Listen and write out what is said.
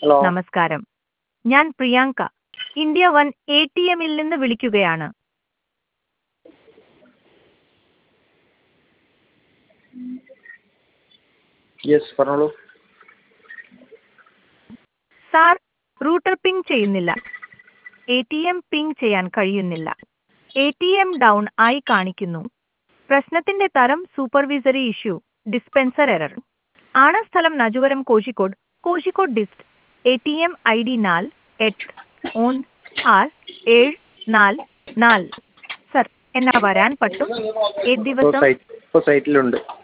hello നമസ്കാരം ഞാൻ Priyanka India one A T എമ്മിൽ നിന്ന് വിളിക്കുകയാണ് യെസ് പറഞ്ഞോളൂ സാർ റൂട്ടർ പിങ് ചെയ്യുന്നില്ല എ ടി എം പിങ് ചെയ്യാൻ കഴിയുന്നില്ല എ ടി എം ഡൗൺ ആയി കാണിക്കുന്നു പ്രശ്നത്തിന്റെ തരം സൂപ്പർവിസറി ഇഷ്യൂ ഡിസ്പെൻസർ എറർ ആണ് സ്ഥലം നജുവരം Kozhikode Kozhikode dist A T M I D നാല് എട്ട് ഒന്ന് ആറ് ഏഴ് നാല് നാല് സർ എന്നാ വരാൻ പറ്റും ഏത് ഇപ്പോൾ ദിവസം സൈറ്റ് ഇപ്പോൾ സൈറ്റിലുണ്ട്